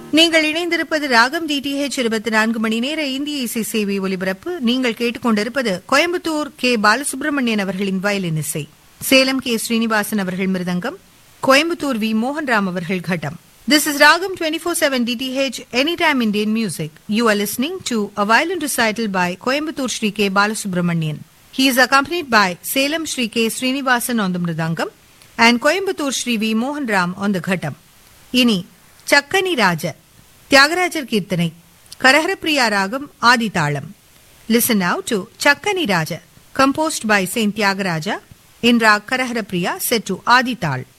நீங்கள் இணைந்திருப்பது ராகம் டிடிஹெச் இருபத்தி நான்கு மணி நேர இந்திய இசை சேவை ஒலிபரப்பு நீங்கள் கேட்டுக்கொண்டிருப்பது கோயம்புத்தூர் கே பாலசுப்ரமணியன் அவர்களின் வயலின் இசை சேலம் கே ஸ்ரீனிவாசன் அவர்கள் மிருதங்கம் கோயம்புத்தூர் வி மோகன்ராம் அவர்கள் கட்டம் This is Ragam 24/7 DTH Anytime Indian Music. You are listening to a violin recital by Coimbatore Sri K. Balasubramanian. He is accompanied by Salem Sri K. Srinivasan on the Mridangam and Coimbatore Sri V. Mohan Ram on the Ghatam. இனி சக்கனி ராஜ தியாகராஜர் கீர்த்தனை Kharaharapriya raga Adi talam listen now to Chakkani Raja composed by saint Thyagaraja in raga Kharaharapriya set to ஆதிதாள்